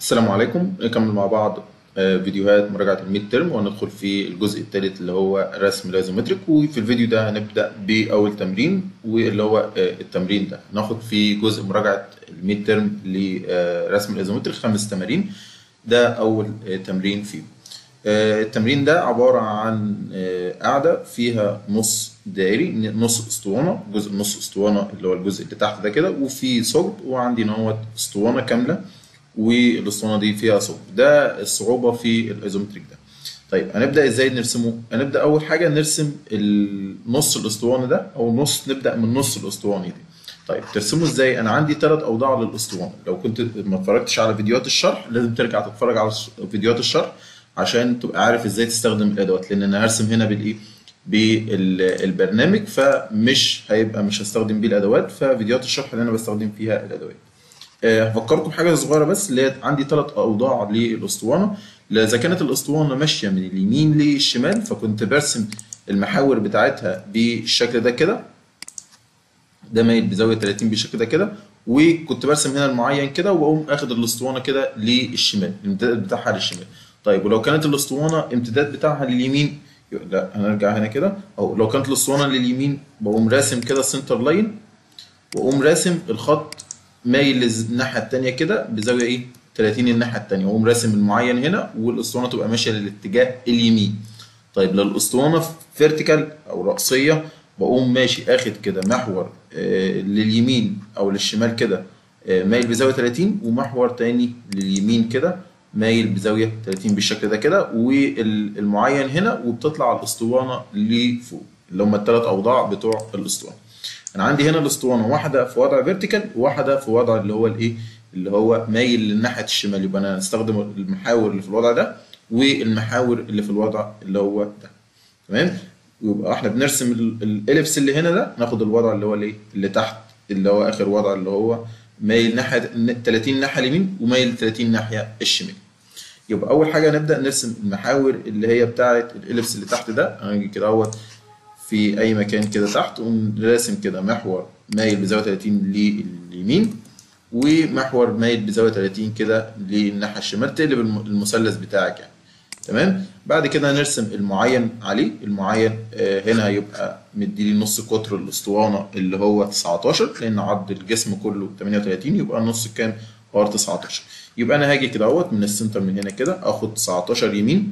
السلام عليكم نكمل مع بعض آه، فيديوهات مراجعة الميد ترم وندخل في الجزء الثالث اللي هو رسم الايزومتريك وفي الفيديو ده هنبدأ بأول تمرين واللي هو آه، التمرين ده ناخد فيه جزء مراجعة الميد ترم لرسم الايزومتريك خمس تمارين ده أول آه، تمرين فيه آه، التمرين ده عبارة عن آه، قاعدة فيها نص دائري نص اسطوانة جزء نص اسطوانة اللي هو الجزء اللي تحت ده كده وفي ثقب وعندي نوت اسطوانة كاملة والاسطوانه دي فيها ثقب ده الصعوبه في الايزومتريك ده طيب هنبدا ازاي نرسمه هنبدا اول حاجه نرسم النص الاسطوانه ده او نص نبدا من نص الاسطوانه دي طيب ترسمه ازاي انا عندي ثلاث اوضاع للاسطوانه لو كنت ما اتفرجتش على فيديوهات الشرح لازم ترجع تتفرج على فيديوهات الشرح عشان تبقى عارف ازاي تستخدم الادوات لان انا هرسم هنا بالايه بالبرنامج فمش هيبقى مش هستخدم بيه الادوات ففيديوهات الشرح اللي انا بستخدم فيها الادوات آه، هفكركم بحاجه صغيره بس اللي هي عندي ثلاث اوضاع للاسطوانه اذا كانت الاسطوانه ماشيه من اليمين للشمال فكنت برسم المحاور بتاعتها بالشكل ده كده ده مايل بزاويه 30 بالشكل ده كده وكنت برسم هنا المعين كده وبقوم اخد الاسطوانه كده للشمال الامتداد بتاعها للشمال طيب ولو كانت الاسطوانه امتداد بتاعها لليمين لا هنرجع هنا كده او لو كانت الاسطوانه لليمين بقوم راسم كده سنتر لاين واقوم راسم الخط مايل الناحيه الثانيه كده بزاويه ايه 30 الناحيه الثانيه واقوم راسم المعين هنا والاسطوانه تبقى ماشيه للاتجاه اليمين طيب لو الاسطوانه فيرتيكال او راسيه بقوم ماشي اخد كده محور آه لليمين او للشمال كده آه مايل بزاويه 30 ومحور تاني لليمين كده مايل بزاويه 30 بالشكل ده كده والمعين هنا وبتطلع الاسطوانه لفوق اللي هم الثلاث اوضاع بتوع الاسطوانه انا عندي هنا الاسطوانه واحده في وضع فيرتيكال وواحده في وضع اللي هو الايه اللي هو مايل للناحيه الشمال يبقى انا هستخدم المحاور اللي في الوضع ده والمحاور اللي في الوضع اللي هو ده تمام يبقى احنا بنرسم الاليبس اللي هنا ده ناخد الوضع اللي هو الايه اللي تحت اللي هو اخر وضع اللي هو مايل ناحيه 30 ناحيه اليمين ومايل 30 ناحيه الشمال يبقى اول حاجه نبدا نرسم المحاور اللي هي بتاعه الاليبس اللي تحت ده هنجي كده اهوت في اي مكان كده تحت قوم راسم كده محور مايل بزاويه 30 لليمين ومحور مايل بزاويه 30 كده للناحيه الشمال تقلب المثلث بتاعك يعني تمام بعد كده هنرسم المعين عليه المعين آه هنا هيبقى مديلي نص قطر الاسطوانه اللي هو 19 لان عرض الجسم كله 38 يبقى النص كام ار 19 يبقى انا هاجي كده اهوت من السنتر من هنا كده اخد 19 يمين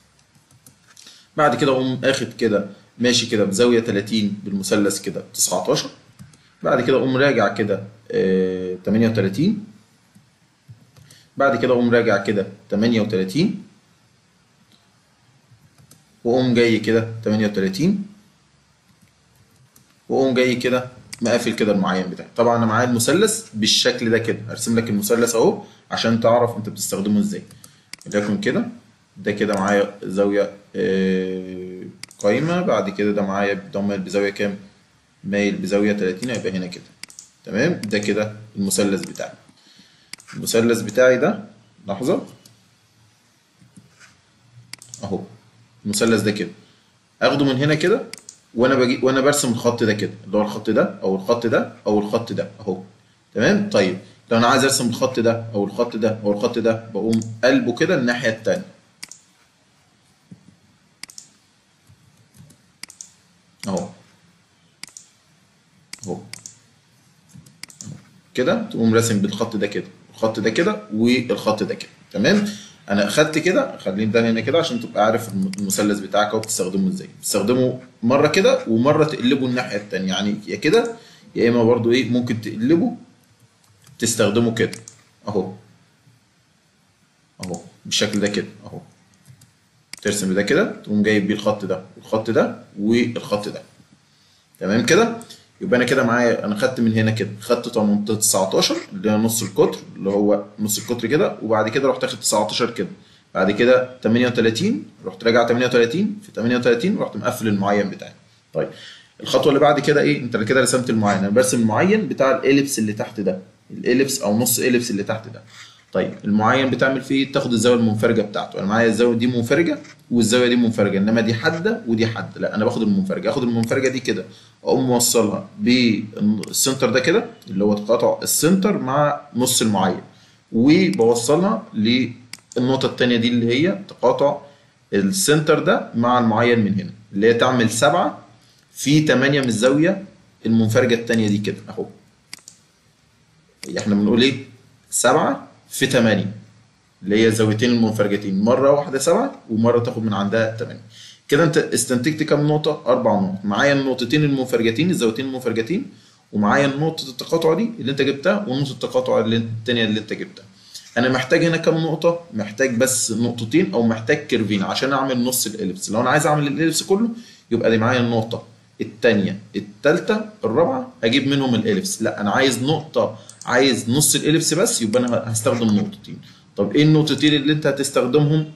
بعد كده اقوم اخد كده ماشي كده بزاويه 30 بالمثلث كده 19 بعد كده اقوم راجع كده آه 38 بعد كده اقوم راجع كده 38 واقوم جاي كده 38 واقوم جاي كده مقفل كده المعين بتاعي طبعا انا معايا المثلث بالشكل ده كده هرسم لك المثلث اهو عشان تعرف انت بتستخدمه ازاي وليكن كده ده كده معايا زاويه آه قايمة بعد كده ده معايا ده مايل بزاوية كام؟ مايل بزاوية 30 هيبقى هنا كده تمام ده كده المثلث بتاعي المثلث بتاعي ده لحظة اهو المثلث ده كده اخده من هنا كده وانا باجي وانا برسم الخط ده كده اللي هو الخط ده او الخط ده او الخط ده اهو تمام طيب لو انا عايز ارسم الخط ده او الخط ده او الخط ده بقوم قلبه كده الناحية التانية اهو اهو كده تقوم راسم بالخط ده كده الخط ده كده والخط ده كده تمام انا اخدت كده خليني ده هنا كده عشان تبقى عارف المثلث بتاعك اهو بتستخدمه ازاي بتستخدمه مره كده ومره تقلبه الناحيه الثانيه يعني يا كده يا اما برضو ايه ممكن تقلبه تستخدمه كده اهو اهو بالشكل ده كده اهو ترسم ده كده تقوم جايب بيه الخط ده والخط ده والخط ده تمام كده يبقى انا كده معايا انا خدت من هنا كده خدت 19 اللي هي نص القطر اللي هو نص القطر كده وبعد كده رحت اخد 19 كده بعد كده 38 رحت راجع 38 في 38 رحت مقفل المعين بتاعي طيب الخطوه اللي بعد كده ايه انت كده رسمت المعين انا برسم المعين بتاع الاليبس اللي تحت ده الاليبس او نص اليبس اللي تحت ده طيب المعين بتعمل فيه تاخد الزاويه المنفرجه بتاعته انا معايا الزاويه دي منفرجه والزاويه دي منفرجه انما دي حاده ودي حاده لا انا باخد المنفرجه اخد المنفرجه دي كده اقوم موصلها بالسنتر ده كده اللي هو تقاطع السنتر مع نص المعين وبوصلها للنقطه الثانيه دي اللي هي تقاطع السنتر ده مع المعين من هنا اللي هي تعمل سبعة في 8 من الزاويه المنفرجه الثانيه دي كده اهو احنا بنقول ايه 7 في 8 اللي هي الزاويتين المنفرجتين مره واحده 7 ومره تاخد من عندها 8 كده انت استنتجت كام نقطه اربع نقط معايا النقطتين المنفرجتين الزاويتين المنفرجتين ومعايا نقطه التقاطع دي اللي انت جبتها ونقطه التقاطع اللي الثانيه اللي انت جبتها انا محتاج هنا كام نقطه محتاج بس نقطتين او محتاج كيرفين عشان اعمل نص الاليبس لو انا عايز اعمل الاليبس كله يبقى دي معايا النقطه الثانيه الثالثه الرابعه اجيب منهم الاليبس لا انا عايز نقطه عايز نص الاليبس بس يبقى انا هستخدم نقطتين طب ايه النقطتين اللي انت هتستخدمهم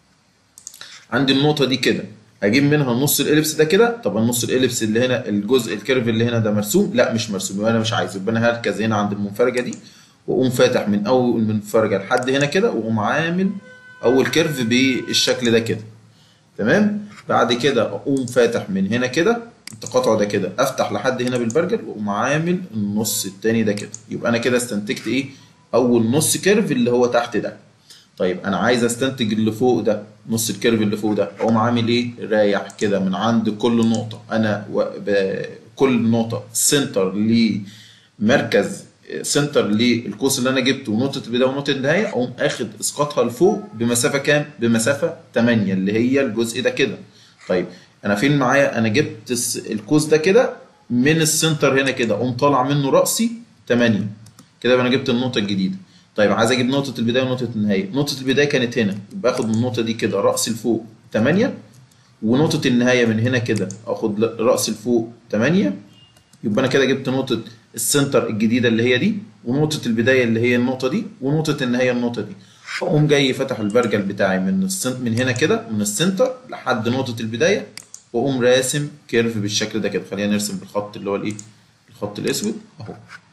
عندي النقطه دي كده اجيب منها نص الاليبس ده كده طب النص الاليبس اللي هنا الجزء الكيرف اللي هنا ده مرسوم لا مش مرسوم يبقى انا مش عايزه يبقى انا هركز هنا عند المنفرجه دي واقوم فاتح من اول المنفرجه لحد هنا كده واقوم عامل اول كيرف بالشكل ده كده تمام بعد كده اقوم فاتح من هنا كده التقاطع ده كده افتح لحد هنا بالبرجل واقوم عامل النص التاني ده كده يبقى انا كده استنتجت ايه اول نص كيرف اللي هو تحت ده طيب انا عايز استنتج اللي فوق ده نص الكيرف اللي فوق ده اقوم عامل ايه رايح كده من عند كل نقطه انا و... ب... كل نقطه سنتر لمركز سنتر للقوس اللي انا جبته ونقطه البدايه ونقطه النهايه اقوم اخد اسقاطها لفوق بمسافه كام بمسافه 8 اللي هي الجزء ده كده طيب انا فين معايا انا جبت القوس ده كده من السنتر هنا كده اقوم طالع منه راسي 8 كده يبقى انا جبت النقطه الجديده طيب عايز اجيب نقطه البدايه ونقطه النهايه نقطه البدايه كانت هنا يبقى اخد من النقطه دي كده راسي لفوق 8 ونقطه النهايه من هنا كده اخد راسي لفوق 8 يبقى انا كده جبت نقطه السنتر الجديده اللي هي دي ونقطه البدايه اللي هي النقطه دي ونقطه النهايه النقطه دي اقوم جاي فاتح البرجل بتاعي من السن... من هنا كده من السنتر لحد نقطه البدايه واقوم راسم كيرف بالشكل ده كده خلينا نرسم بالخط اللي هو الايه الخط الاسود اهو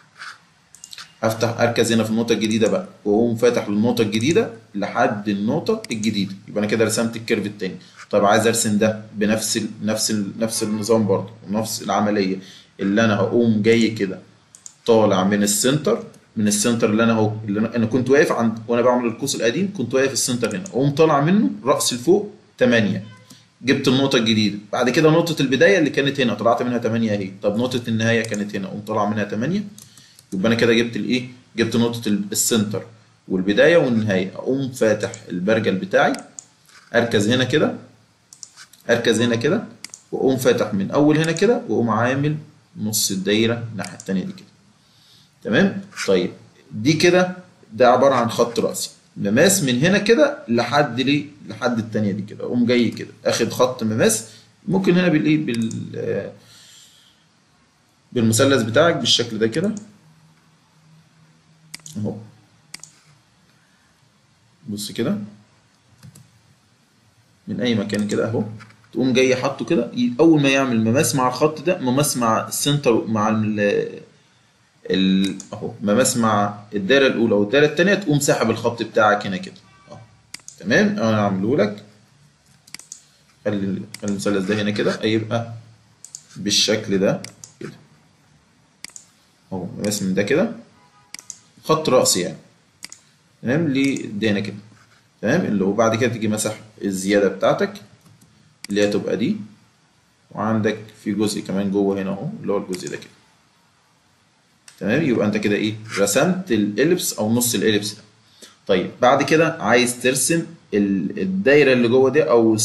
افتح اركز هنا في النقطه الجديده بقى واقوم فاتح للنقطه الجديده لحد النقطه الجديده يبقى انا كده رسمت الكيرف التاني طب عايز ارسم ده بنفس ال... نفس ال... نفس النظام برضه ونفس العمليه اللي انا هقوم جاي كده طالع من السنتر من السنتر اللي انا اهو اللي انا, أنا كنت واقف عند وانا بعمل القوس القديم كنت واقف السنتر هنا اقوم طالع منه راس لفوق 8 جبت النقطة الجديدة بعد كده نقطة البداية اللي كانت هنا طلعت منها 8 اهي طب نقطة النهاية كانت هنا اقوم طالع منها 8 يبقى انا كده جبت الايه جبت نقطة السنتر والبداية والنهاية اقوم فاتح البرجل بتاعي اركز هنا كده اركز هنا كده واقوم فاتح من اول هنا كده واقوم عامل نص الدايرة الناحية التانية دي كده تمام طيب دي كده ده عبارة عن خط رأسي مماس من هنا كده لحد ليه لحد التانية دي كده اقوم جاي كده اخد خط مماس ممكن هنا بالايه بال بالمثلث بتاعك بالشكل ده كده اهو بص كده من اي مكان كده اهو تقوم جاي حاطه كده اول ما يعمل مماس مع الخط ده مماس مع السنتر مع ال ال اهو مماس مع الدايره الاولى والدايره الثانيه تقوم ساحب الخط بتاعك هنا كده اهو تمام انا هعمله لك خلي خلي المثلث ده هنا كده هيبقى بالشكل ده كده اهو مماس من ده كده خط رأسي يعني تمام لده هنا كده تمام اللي هو بعد كده تيجي مسح الزياده بتاعتك اللي هي تبقى دي وعندك في جزء كمان جوه هنا اهو اللي هو الجزء ده كده تمام يبقى انت كده ايه رسمت الاليبس او نص الاليبس ده طيب بعد كده عايز ترسم الدايره اللي جوه دي او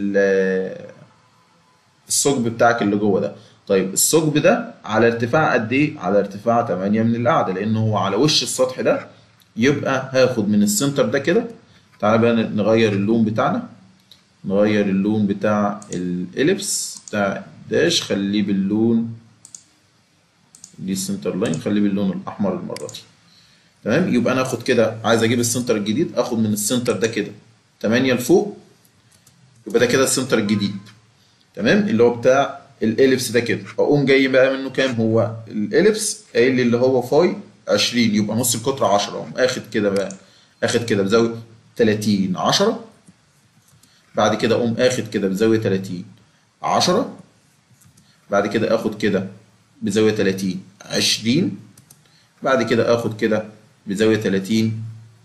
الثقب بتاعك اللي جوه ده طيب الثقب ده على ارتفاع قد ايه على ارتفاع 8 من القاعده لان هو على وش السطح ده يبقى هاخد من السنتر ده كده تعالى بقى نغير اللون بتاعنا نغير اللون بتاع الاليبس بتاع داش خليه باللون دي السنتر لاين خليه باللون الاحمر المره دي تمام يبقى انا اخد كده عايز اجيب السنتر الجديد اخد من السنتر ده كده 8 لفوق يبقى ده كده السنتر الجديد تمام اللي هو بتاع الاليبس ده كده اقوم جاي بقى منه كام هو الاليبس قايل لي اللي هو فاي 20 يبقى نص القطر 10 اقوم اخد كده بقى اخد كده بزاويه 30 10 بعد كده اقوم اخد كده بزاويه 30 10 بعد كده اخد كده بزاويه 30 20 بعد كده اخد كده بزاويه 30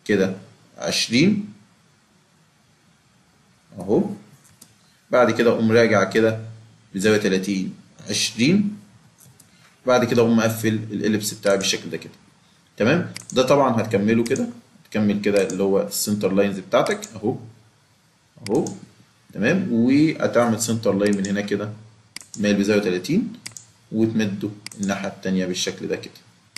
كده 20 اهو بعد كده اقوم راجع كده بزاويه 30 20 بعد كده اقوم مقفل الاليبس بتاعي بالشكل ده كده تمام ده طبعا هتكمله كده تكمل كده اللي هو السنتر لاينز بتاعتك اهو اهو تمام وهتعمل سنتر لاين من هنا كده مايل بزاويه 30 وتمده الناحيه التانيه بالشكل ده كده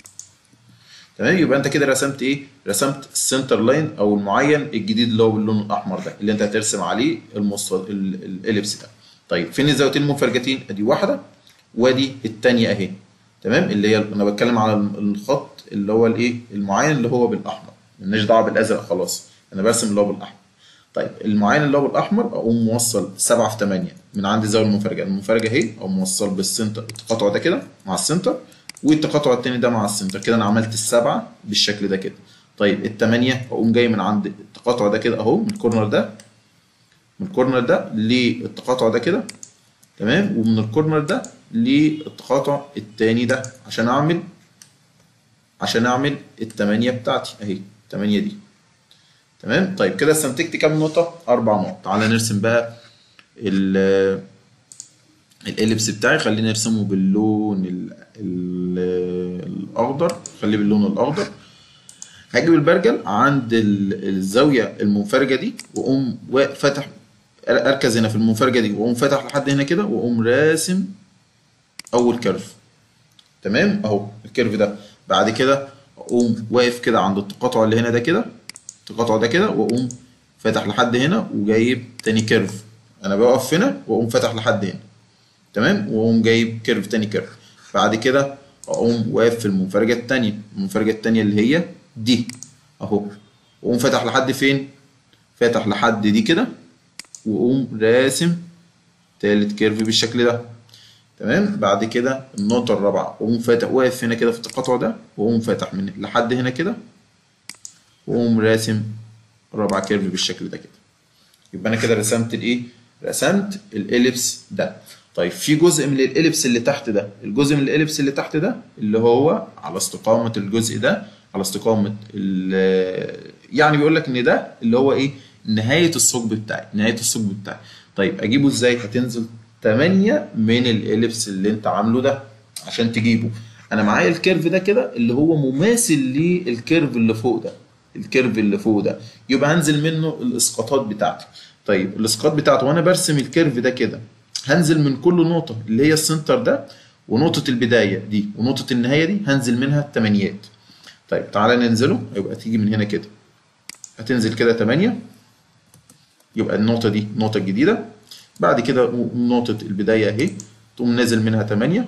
تمام يبقى انت كده رسمت ايه رسمت السنتر لاين او المعين الجديد اللي هو باللون الاحمر ده اللي انت هترسم عليه المصفر الاليبس ده طيب فين الزاويتين المنفرجتين ادي واحده وادي الثانيه اهي تمام اللي هي انا بتكلم على الخط اللي هو الايه المعين اللي هو بالاحمر مالناش دعوه بالازرق خلاص انا برسم اللي هو بالاحمر طيب المعين اللي هو بالاحمر اقوم موصل 7 في 8 من عند الزاويه المنفرجه المنفرجه اهي اقوم موصل بالسنتر التقاطع ده كده مع السنتر والتقاطع التاني ده مع السنتر كده انا عملت السبعه بالشكل ده كده طيب الثمانيه اقوم جاي من عند التقاطع ده كده اهو من الكورنر ده من الكورنر ده للتقاطع ده كده تمام ومن الكورنر ده للتقاطع التاني ده عشان اعمل عشان اعمل الثمانيه بتاعتي اهي الثمانيه دي تمام طيب كده استنتجت كام نقطه اربع نقط تعالى نرسم بقى ال الاليبس بتاعي خلينا نرسمه باللون ال ال الاخضر خليه باللون الاخضر هجيب البرجل عند الزاويه المنفرجه دي واقوم فاتح اركز هنا في المنفرجه دي واقوم فاتح لحد هنا كده واقوم راسم اول كيرف تمام اهو الكيرف ده بعد كده اقوم واقف كده عند التقاطع اللي هنا ده كده التقاطع ده كده واقوم فاتح لحد هنا وجايب تاني كيرف انا بقف هنا واقوم فاتح لحد هنا تمام واقوم جايب كيرف تاني كيرف بعد كده اقوم واقف في المنفرجه التانيه المنفرجه التانيه اللي هي دي اهو واقوم فاتح لحد فين فاتح لحد دي كده واقوم راسم تالت كيرف بالشكل ده تمام بعد كده النقطه الرابعه اقوم فاتح واقف هنا كده في التقاطع ده واقوم فاتح من لحد هنا كده واقوم راسم رابع كيرف بالشكل ده كده يبقى انا كده رسمت الايه رسمت الاليبس ده طيب في جزء من الاليبس اللي تحت ده الجزء من الاليبس اللي تحت ده اللي هو على استقامه الجزء ده على استقامه يعني بيقول لك ان ده اللي هو ايه نهايه الثقب بتاعي نهايه الثقب بتاعي طيب اجيبه ازاي هتنزل 8 من الاليبس اللي انت عامله ده عشان تجيبه انا معايا الكيرف ده كده اللي هو مماثل للكيرف اللي فوق ده الكيرف اللي فوق ده يبقى هنزل منه الاسقاطات بتاعتي طيب الاسقاط بتاعته وانا برسم الكيرف ده كده هنزل من كل نقطة اللي هي السنتر ده ونقطة البداية دي ونقطة النهاية دي هنزل منها التمانيات طيب تعالى ننزله يبقى تيجي من هنا كده هتنزل كده تمانية يبقى النقطة دي النقطة الجديدة بعد كده نقطة البداية اهي تقوم نازل منها تمانية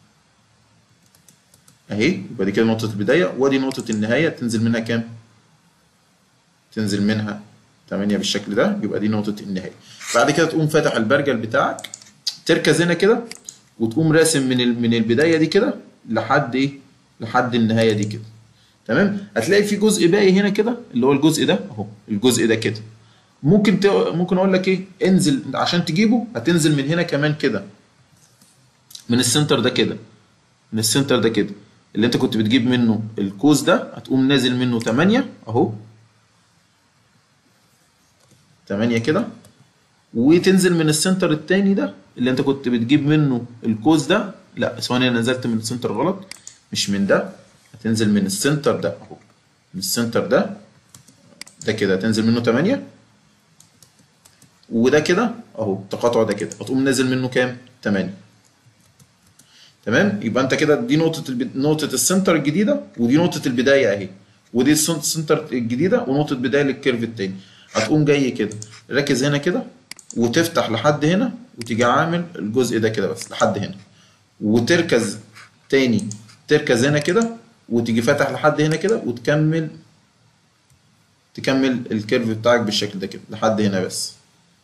اهي يبقى دي كده نقطة البداية وادي نقطة النهاية تنزل منها كام؟ تنزل منها 8 بالشكل ده يبقى دي نقطة النهاية بعد كده تقوم فاتح البرجل بتاعك تركز هنا كده وتقوم راسم من من البداية دي كده لحد ايه لحد النهاية دي كده تمام هتلاقي في جزء باقي هنا كده اللي هو الجزء ده اهو الجزء ده كده ممكن ت... ممكن اقول لك ايه انزل عشان تجيبه هتنزل من هنا كمان كده من السنتر ده كده من السنتر ده كده اللي انت كنت بتجيب منه الكوز ده هتقوم نازل منه 8 اهو 8 كده وتنزل من السنتر التاني ده اللي انت كنت بتجيب منه الكوز ده لا ثواني انا نزلت من السنتر غلط مش من ده هتنزل من السنتر ده اهو من السنتر ده ده كده هتنزل منه 8 وده كده اهو التقاطع ده كده هتقوم نازل منه كام 8 تمام يبقى انت كده دي نقطه الب... نقطه السنتر الجديده ودي نقطه البدايه اهي ودي السنتر الجديده ونقطه بدايه للكيرف التاني هتقوم جاي كده ركز هنا كده وتفتح لحد هنا وتيجي عامل الجزء ده كده بس لحد هنا وتركز تاني تركز هنا كده وتيجي فاتح لحد هنا كده وتكمل تكمل الكيرف بتاعك بالشكل ده كده لحد هنا بس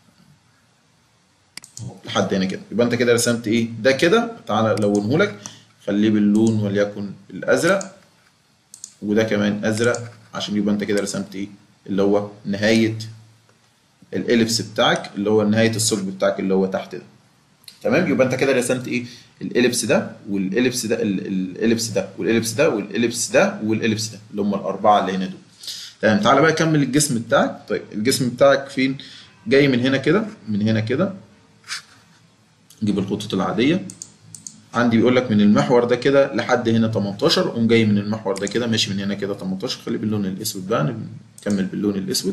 لحد هنا كده يبقى انت كده رسمت ايه ده كده تعالى لونه لك خليه باللون وليكن الازرق وده كمان ازرق عشان يبقى انت كده رسمت ايه اللي هو نهايه الاليبس بتاعك اللي هو نهايه الثقب بتاعك اللي هو تحت ده تمام يبقى انت كده رسمت ايه الاليبس ده والاليبس ده الاليبس ده والاليبس ده والاليبس ده والاليبس ده اللي هم الاربعه اللي هنا دول تمام تعالى بقى كمل الجسم بتاعك طيب الجسم بتاعك فين جاي من هنا كده من هنا كده نجيب الخطوط العاديه عندي بيقول لك من المحور ده كده لحد هنا 18 قوم جاي من المحور ده كده ماشي من هنا كده 18 خليه باللون الاسود بقى نكمل باللون الاسود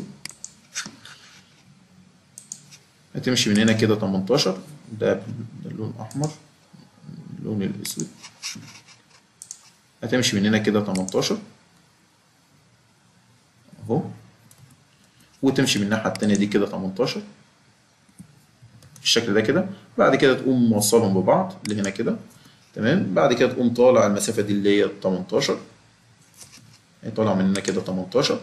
هتمشي من هنا كده 18 ده باللون احمر اللون الاسود هتمشي من هنا كده 18 اهو وتمشي من الناحيه التانيه دي كده 18 بالشكل ده كده بعد كده تقوم موصلهم ببعض اللي هنا كده تمام بعد كده تقوم طالع المسافه دي اللي هي 18 هي طالع من هنا كده 18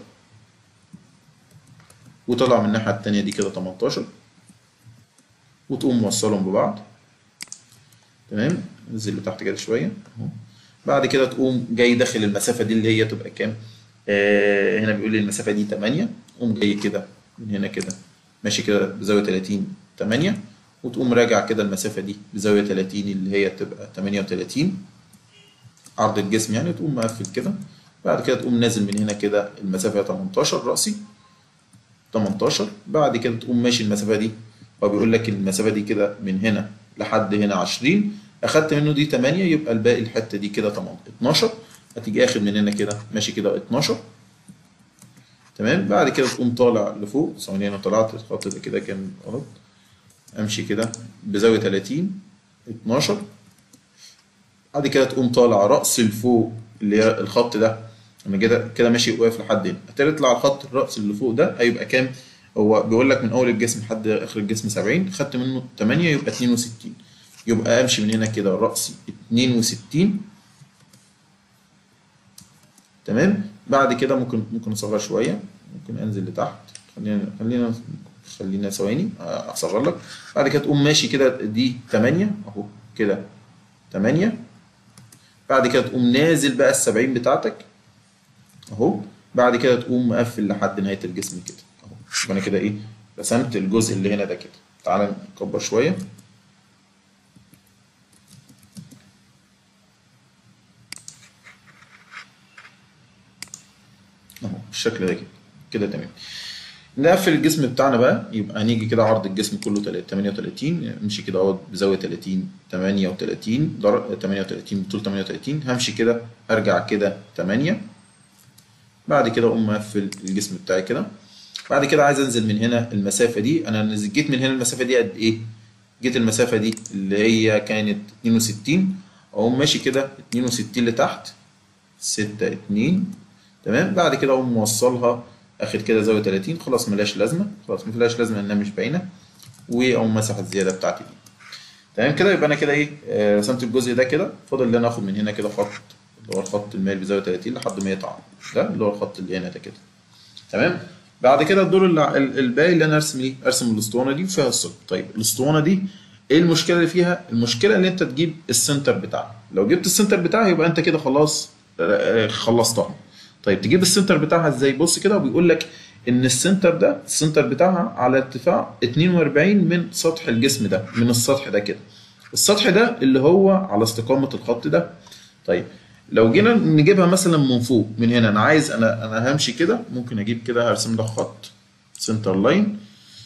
وطالع من الناحيه التانيه دي كده 18 وتقوم موصلهم ببعض تمام انزل لتحت كده شويه اهو بعد كده تقوم جاي داخل المسافه دي اللي هي تبقى كام آه هنا بيقول لي المسافه دي 8 قوم جاي كده من هنا كده ماشي كده بزاويه 30 8 وتقوم راجع كده المسافه دي بزاويه 30 اللي هي تبقى 38 عرض الجسم يعني تقوم مقفل كده بعد كده تقوم نازل من هنا كده المسافه 18 راسي 18 بعد كده تقوم ماشي المسافه دي هو بيقول لك المسافه دي كده من هنا لحد هنا 20 اخدت منه دي 8 يبقى الباقي الحته دي كده 12 هتيجي اخد من هنا كده ماشي كده 12 تمام بعد كده تقوم طالع لفوق ثواني انا طلعت الخط ده كده كان غلط امشي كده بزاويه 30 12 بعد كده تقوم طالع راس لفوق اللي هي الخط ده انا كده كده ماشي واقف لحد هنا هتطلع الخط الراس اللي فوق ده هيبقى كام هو بيقول لك من اول الجسم لحد اخر الجسم 70 خدت منه 8 يبقى 62 يبقى امشي من هنا كده راسي 62 تمام بعد كده ممكن ممكن اصغر شويه ممكن انزل لتحت خلينا خلينا خلينا ثواني اصغر لك بعد كده تقوم ماشي كده دي 8 اهو كده 8 بعد كده تقوم نازل بقى ال 70 بتاعتك اهو بعد كده تقوم مقفل لحد نهايه الجسم كده اهو يبقى انا كده ايه رسمت الجزء اللي هنا ده كده تعالى نكبر شويه اهو بالشكل ده كده كده تمام نقفل الجسم بتاعنا بقى يبقى هنيجي كده عرض الجسم كله 38 امشي كده اهوت بزاويه 30 38 در 38 طول 38 همشي كده ارجع كده 8 بعد كده اقوم مقفل الجسم بتاعي كده بعد كده عايز انزل من هنا المسافه دي انا جيت من هنا المسافه دي قد ايه جيت المسافه دي اللي هي كانت 62 اقوم ماشي كده 62 لتحت 6 2 تمام بعد كده اقوم موصلها اخر كده زاويه 30 خلاص ملهاش لازمه خلاص ملهاش لازمه انها مش باينه واقوم مسح الزياده بتاعتي دي تمام كده يبقى انا كده ايه آه رسمت الجزء ده كده فاضل ان انا اخد من هنا كده خط اللي هو الخط المائل بزاويه 30 لحد ما يقطع ده اللي هو الخط اللي هنا ده كده تمام بعد كده الدور اللي الباقي اللي انا ارسم ايه ارسم الاسطوانه دي وفيها الثقب طيب الاسطوانه دي ايه المشكله اللي فيها المشكله ان انت تجيب السنتر بتاعها لو جبت السنتر بتاعها يبقى انت كده خلاص خلصتها طيب تجيب السنتر بتاعها ازاي بص كده وبيقول لك ان السنتر ده السنتر بتاعها على ارتفاع 42 من سطح الجسم ده من السطح ده كده السطح ده اللي هو على استقامه الخط ده طيب لو جينا نجيبها مثلا من فوق من هنا انا عايز انا انا همشي كده ممكن اجيب كده هرسم لك خط سنتر لاين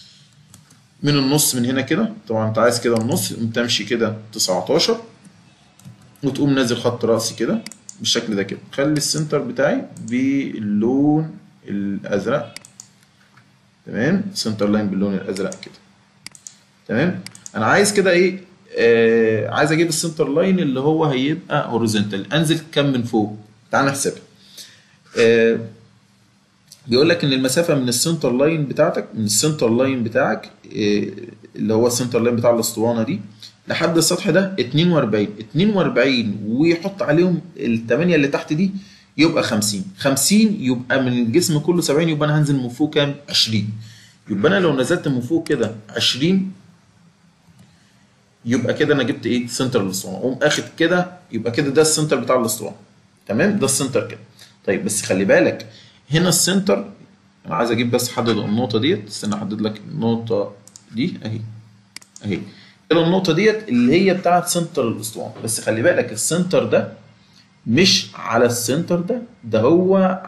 من النص من هنا كده طبعا انت عايز كده النص قوم تمشي كده 19 وتقوم نازل خط راسي كده بالشكل ده كده خلي السنتر بتاعي باللون الازرق تمام سنتر لاين باللون الازرق كده تمام انا عايز كده ايه آه عايز اجيب السنتر لاين اللي هو هيبقى هوريزونتال انزل كام من فوق تعال نحسبها آه بيقول لك ان المسافه من السنتر لاين بتاعتك من السنتر لاين بتاعك آه اللي هو السنتر لاين بتاع الاسطوانه دي لحد السطح ده 42 42 ويحط عليهم الثمانيه اللي تحت دي يبقى 50 50 يبقى من الجسم كله 70 يبقى انا هنزل من فوق كام 20 يبقى انا لو نزلت من فوق كده 20 يبقى كده انا جبت ايه سنتر الاسطوانه اقوم اخد كده يبقى كده ده السنتر بتاع الاسطوانه تمام ده السنتر كده طيب بس خلي بالك هنا السنتر انا عايز اجيب بس احدد النقطه ديت استنى احدد لك النقطه دي اهي اهي كده النقطه ديت اللي هي بتاعت سنتر الاسطوانه بس خلي بالك السنتر ده مش على السنتر ده ده هو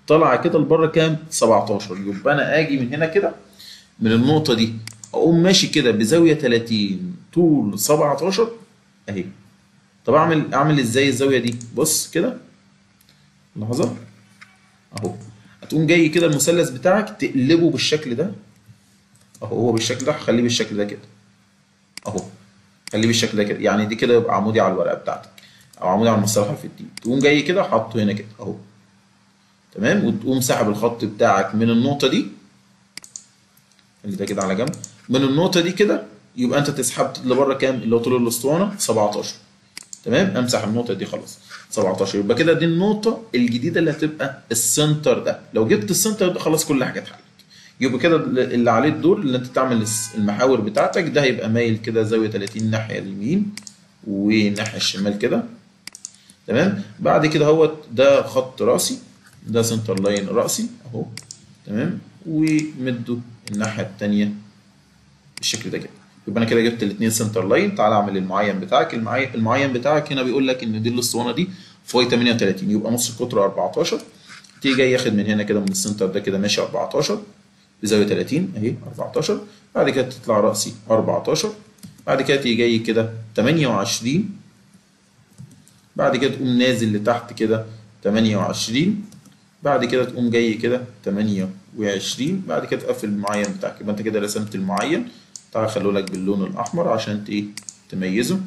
طالعه كده لبره كام 17 يبقى انا اجي من هنا كده من النقطه دي اقوم ماشي كده بزاويه 30 طول 17 اهي طب اعمل اعمل ازاي الزاويه دي بص كده لحظه اهو هتقوم جاي كده المثلث بتاعك تقلبه بالشكل ده اهو هو بالشكل ده هخليه بالشكل ده كده اهو خليه بالشكل ده كده يعني دي كده يبقى عمودي على الورقه بتاعتك او عمودي على المسطره في الدين تقوم جاي كده حاطه هنا كده اهو تمام وتقوم ساحب الخط بتاعك من النقطه دي اللي ده كده على جنب من النقطه دي كده يبقى انت تسحب لبره كام اللي هو طول الاسطوانه 17 تمام امسح النقطه دي خلاص 17 يبقى كده دي النقطه الجديده اللي هتبقى السنتر ده لو جبت السنتر ده خلاص كل حاجه اتحلت يبقى كده اللي عليه الدور اللي انت تعمل المحاور بتاعتك ده هيبقى مايل كده زاويه 30 ناحيه اليمين وناحيه الشمال كده تمام بعد كده هو ده خط راسي ده سنتر لاين راسي اهو تمام ومده الناحيه الثانيه بالشكل ده كده يبقى انا كده جبت الاثنين سنتر لاين تعالى اعمل المعين بتاعك المعين, المعين بتاعك هنا بيقول لك ان دي الاسطوانه دي فاي 38 يبقى نص القطر 14 تيجي جاي ياخد من هنا كده من السنتر ده كده ماشي 14 بزاويه 30 اهي 14 بعد كده تطلع راسي 14 بعد كده تيجي جاي كده 28 بعد كده تقوم نازل لتحت كده 28 بعد كده تقوم جاي كده 28 بعد كده تقفل المعين بتاعك يبقى انت كده رسمت المعين تعالى خليه لك باللون الاحمر عشان ايه تميزه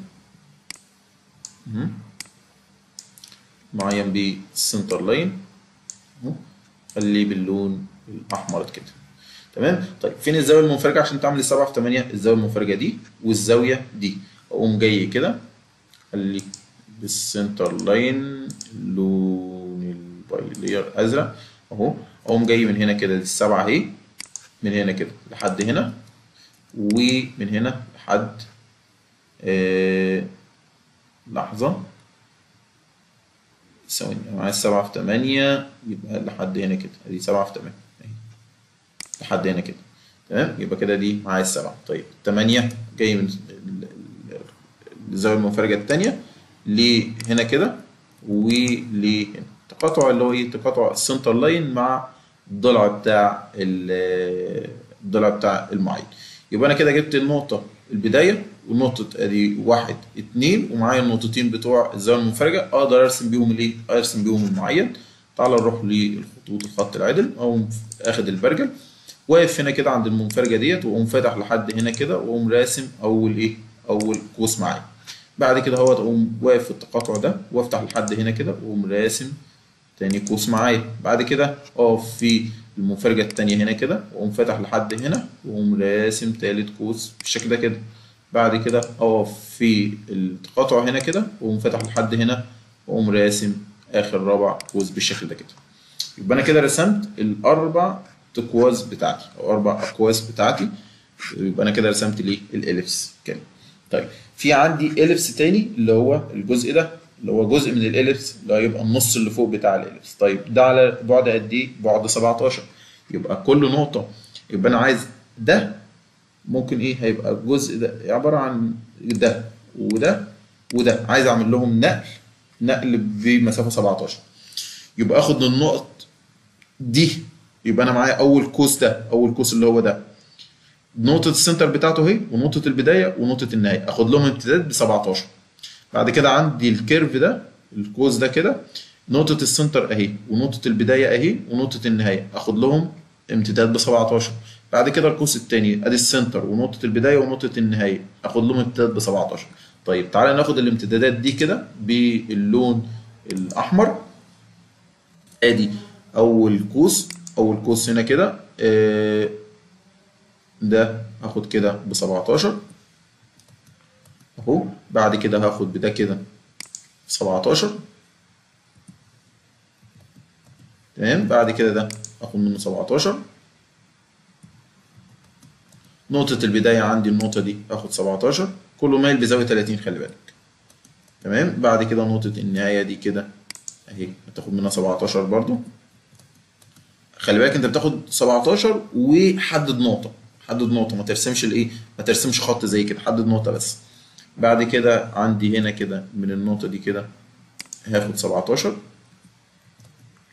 معين بالسنتر لاين خليه باللون الاحمر كده تمام طيب فين الزاويه المنفرجه عشان تعمل السبعة في 8 الزاويه المنفرجه دي والزاويه دي اقوم جاي كده خلي بالسنتر لاين لون البايلير ازرق اهو اقوم جاي من هنا كده للسبعه اهي من هنا كده لحد هنا ومن هنا لحد آه لحظه ثواني معايا سبعة في تمانية يبقى لحد هنا كده ادي سبعة في تمانية اهي لحد هنا كده تمام يبقى كده دي معايا السبعة طيب تمانية جاي من الزاوية المنفرجة التانية لهنا كده ولهنا تقاطع اللي هو ايه تقاطع السنتر لاين مع الضلع بتاع الضلع بتاع المعين يبقى انا كده جبت النقطة البداية ونقطة ادي واحد اتنين ومعايا النقطتين بتوع الزاوية المنفرجة اقدر ارسم بيهم الايه؟ ارسم بيهم المعين تعال نروح للخطوط الخط العدل اقوم اخد البرجل واقف هنا كده عند المنفرجة ديت واقوم فاتح لحد هنا كده واقوم راسم اول ايه؟ اول قوس معايا بعد كده هو اقوم واقف في التقاطع ده وافتح لحد هنا كده واقوم راسم تاني قوس معايا بعد كده اقف في المنفرجة التانية هنا كده واقوم فاتح لحد هنا واقوم راسم تالت قوس بالشكل ده كده بعد كده اقف في التقاطع هنا كده واقوم فاتح لحد هنا واقوم راسم اخر رابع قوس بالشكل ده كده يبقى انا كده رسمت الاربع اقواس بتاعتي او اربع اقواس بتاعتي يبقى انا كده رسمت ليه الاليبس كده طيب في عندي اليبس تاني اللي هو الجزء ده اللي هو جزء من الاليبس اللي هيبقى النص اللي فوق بتاع الاليبس طيب ده على بعد قد ايه بعد 17 يبقى كل نقطه يبقى انا عايز ده ممكن ايه هيبقى الجزء ده عباره عن ده وده وده عايز اعمل لهم نقل نقل بمسافه 17 يبقى اخد النقط دي يبقى انا معايا اول قوس ده اول قوس اللي هو ده نقطة السنتر بتاعته اهي ونقطة البداية ونقطة النهاية اخد لهم امتداد ب 17 بعد كده عندي الكيرف ده القوس ده كده نقطة السنتر اهي ونقطة البداية اهي ونقطة النهاية اخد لهم امتداد ب 17 بعد كده القوس التاني ادي السنتر ونقطة البداية ونقطة النهاية اخد لهم امتداد ب 17 طيب تعالى ناخد الامتدادات دي كده باللون الاحمر ادي اول قوس اول قوس هنا كده آه ده هاخد كده ب 17 اهو بعد كده هاخد بده كده 17 تمام بعد كده ده اخد منه 17 نقطة البداية عندي النقطة دي اخد 17 كله مايل بزاوية 30 خلي بالك تمام بعد كده نقطة النهاية دي كده اهي هتاخد منها 17 برضو خلي بالك انت بتاخد 17 وحدد نقطة حدد نقطة ما ترسمش الايه ما ترسمش خط زي كده حدد نقطة بس بعد كده عندي هنا كده من النقطة دي كده هاخد 17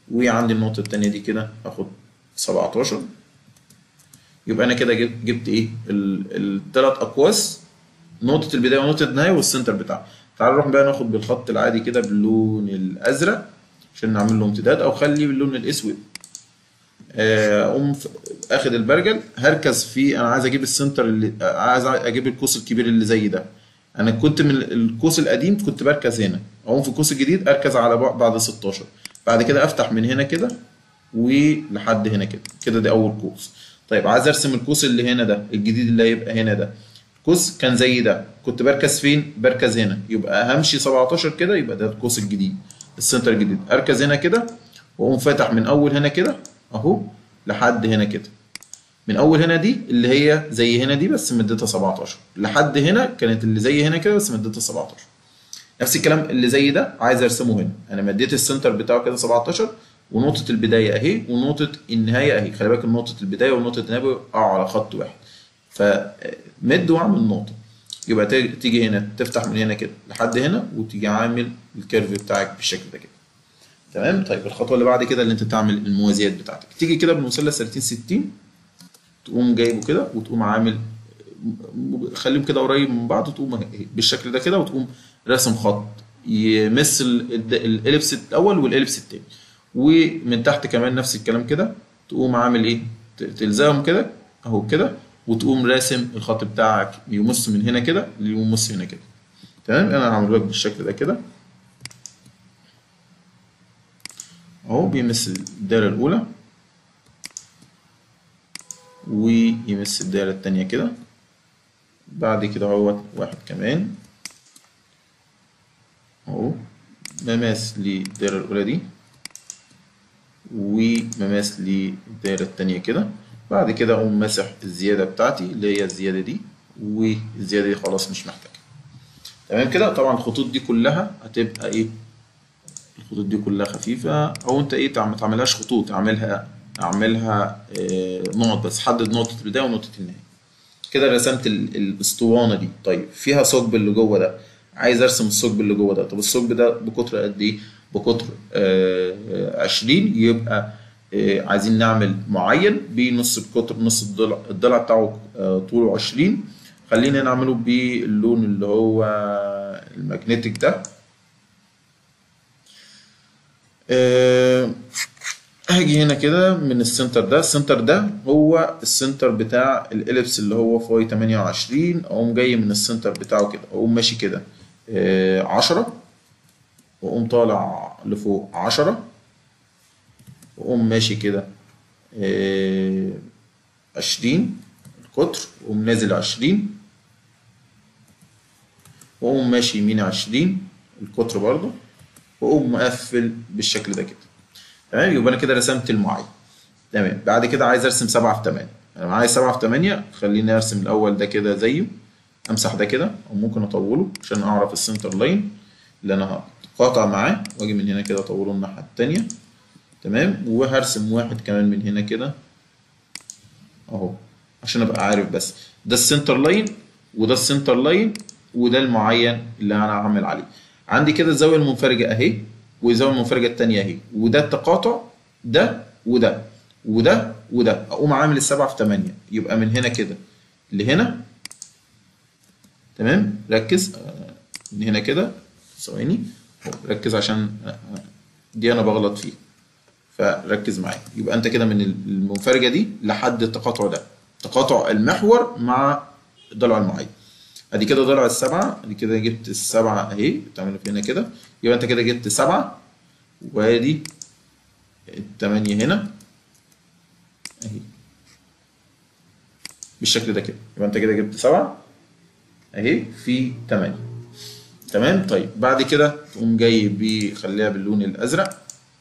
وعندي النقطة التانية دي كده اخد 17 يبقى انا كده جبت, جبت ايه الثلاث اقواس نقطة البداية ونقطة النهاية والسنتر بتاعها تعال نروح بقى ناخد بالخط العادي كده باللون الازرق عشان نعمل له امتداد او خليه باللون الاسود اقوم ف- اخد البرجل هركز في انا عايز اجيب السنتر اللي عايز اجيب القوس الكبير اللي زي ده انا كنت من القوس القديم كنت بركز هنا اقوم في القوس الجديد اركز على بعد بعد 16 بعد كده افتح من هنا كده ولحد هنا كده كده ده اول قوس طيب عايز ارسم القوس اللي هنا ده الجديد اللي هيبقى هنا ده قوس كان زي ده كنت بركز فين بركز هنا يبقى همشي 17 كده يبقى ده القوس الجديد السنتر الجديد اركز هنا كده واقوم فاتح من اول هنا كده اهو لحد هنا كده من اول هنا دي اللي هي زي هنا دي بس مدتها 17 لحد هنا كانت اللي زي هنا كده بس مدتها 17 نفس الكلام اللي زي ده عايز ارسمه هنا انا مديت السنتر بتاعه كده 17 ونقطة البداية اهي ونقطة النهاية اهي خلي بالك إن نقطة البداية ونقطة النهاية بيقعوا على خط واحد فمد واعمل نقطة يبقى تيجي- تيجي هنا تفتح من هنا كده لحد هنا وتيجي عامل الكيرف بتاعك بالشكل ده كده تمام طيب الخطوة اللي بعد كده اللي انت تعمل الموازيات بتاعتك تيجي كده بالمثلث 30 60 تقوم جايبه كده وتقوم عامل خليهم كده قريب من بعض وتقوم اهي بالشكل ده كده وتقوم راسم خط يمس ال- الد- الاليبس الاول والاليبس التاني ومن تحت كمان نفس الكلام كده تقوم عامل ايه ت- تلزقهم كده اهو كده وتقوم راسم الخط بتاعك يمس من هنا كده يمس هنا كده تمام انا هعمله لك بالشكل ده كده اهو بيمس الدايره الاولى ويمس الدايره التانيه كده بعد كده اهو واحد كمان اهو مماس للدايره الاولى دي ومماس للدايره التانيه كده بعد كده اقوم ماسح الزياده بتاعتي اللي هي الزياده دي والزياده دي خلاص مش محتاجها تمام كده طبعا الخطوط دي كلها هتبقى ايه الخطوط دي كلها خفيفة أو أنت إيه تعم- ما تعملهاش خطوط اعملها اعملها آه، نقط بس حدد نقطة البداية ونقطة النهاية كده رسمت ال- الأسطوانة دي طيب فيها ثقب اللي جوه ده عايز أرسم الثقب اللي جوه ده طب الثقب ده بقطر قد إيه؟ بقطر آه، آه، 20 يبقى آه، عايزين نعمل معين بنص القطر نص الضلع الضلع بتاعه آه، طوله 20 خلينا نعمله باللون اللي هو الماجنتيك ده آه، هاجي هنا كده من السنتر ده السنتر ده هو السنتر بتاع الاليبس اللي هو فاي 28 اقوم جاي من السنتر بتاعه كده اقوم ماشي كده آه، 10 واقوم طالع لفوق 10 واقوم ماشي كده آه، 20 القطر واقوم نازل 20 واقوم ماشي يمين 20 القطر برضو واقوم مقفل بالشكل ده كده تمام يبقى انا كده رسمت المعين تمام بعد كده عايز ارسم 7 في 8 انا معايا 7 في 8 خليني ارسم الاول ده كده زيه امسح ده كده او ممكن اطوله عشان اعرف السنتر لاين اللي انا هقاطع معاه واجي من هنا كده اطوله الناحيه التانيه تمام وهرسم واحد كمان من هنا كده اهو عشان ابقى عارف بس ده السنتر لاين وده السنتر لاين وده المعين اللي انا هعمل عليه عندي كده الزاويه المنفرجه اهي والزاويه المنفرجه التانيه اهي وده التقاطع ده وده وده وده اقوم عامل السبعة في تمانية يبقى من هنا كده لهنا تمام ركز آه، من هنا كده ثواني أهو، ركز عشان آه، آه، دي انا بغلط فيها فركز معايا يبقى انت كده من المنفرجه دي لحد التقاطع ده تقاطع المحور مع الضلع المعين ادي كده ضلع السبعه ادي كده جبت السبعه اهي تعملوا في هنا كده يبقى انت كده جبت سبعه وادي التمانية هنا اهي بالشكل ده كده يبقى انت كده جبت سبعه اهي في تمانية تمام طيب بعد كده تقوم جاي بخليها باللون الازرق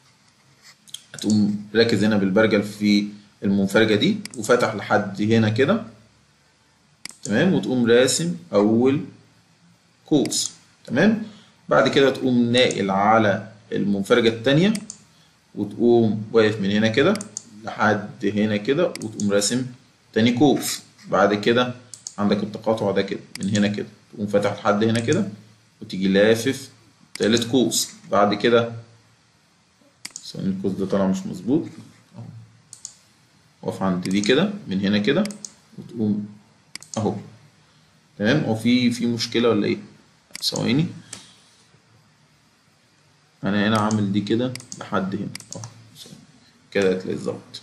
هتقوم راكز هنا بالبرجل في المنفرجة دي وفتح لحد هنا كده تمام وتقوم راسم أول قوس تمام بعد كده تقوم ناقل على المنفرجة التانية وتقوم واقف من هنا كده لحد هنا كده وتقوم راسم تاني قوس بعد كده عندك التقاطع ده كده من هنا كده تقوم فاتح لحد هنا كده وتيجي لافف تالت قوس بعد كده ثواني القوس ده طالع مش مظبوط اهو اقف عند دي كده من هنا كده وتقوم اهو تمام هو في في مشكلة ولا ايه ثواني انا هنا عامل دي كده لحد هنا اهو ثواني. كده هتلاقي الظبط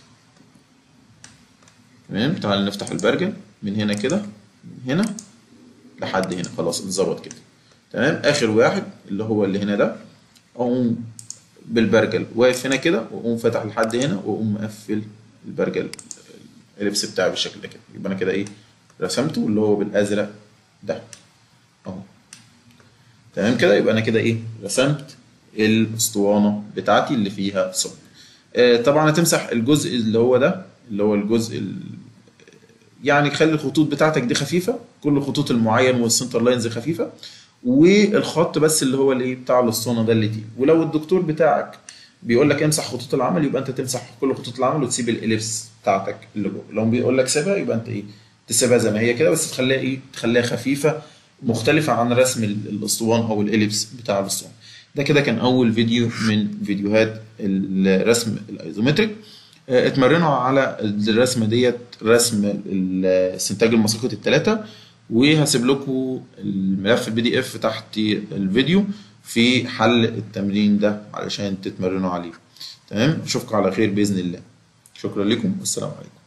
تمام تعال نفتح البرجل من هنا كده من هنا لحد هنا خلاص اتظبط كده تمام اخر واحد اللي هو اللي هنا ده اقوم بالبرجل واقف هنا كده واقوم فاتح لحد هنا واقوم مقفل البرجل اللبس بتاعي بالشكل ده كده يبقى انا كده ايه رسمته اللي هو بالازرق ده اهو تمام كده يبقى انا كده ايه رسمت الاسطوانه بتاعتي اللي فيها صب آه طبعا هتمسح الجزء اللي هو ده اللي هو الجزء ال... يعني خلي الخطوط بتاعتك دي خفيفه كل الخطوط المعين والسنتر لاينز خفيفه والخط بس اللي هو الايه بتاع الاسطوانه ده اللي تقيل ولو الدكتور بتاعك بيقول لك امسح خطوط العمل يبقى انت تمسح كل خطوط العمل وتسيب الاليبس بتاعتك اللي جوه لو بيقول لك سيبها يبقى انت ايه تسيبها زي ما هي كده بس تخليها ايه تخليها خفيفه مختلفه عن رسم ال- الاسطوان او الاليبس بتاع الاسطوان ده كده كان اول فيديو من فيديوهات الرسم الايزومتريك آه، اتمرنوا على الرسمه ديت رسم ال- استنتاج المساقط الثلاثه وهسيب لكم الملف البي دي اف تحت الفيديو في حل التمرين ده علشان تتمرنوا عليه تمام اشوفكم على خير باذن الله شكرا لكم والسلام عليكم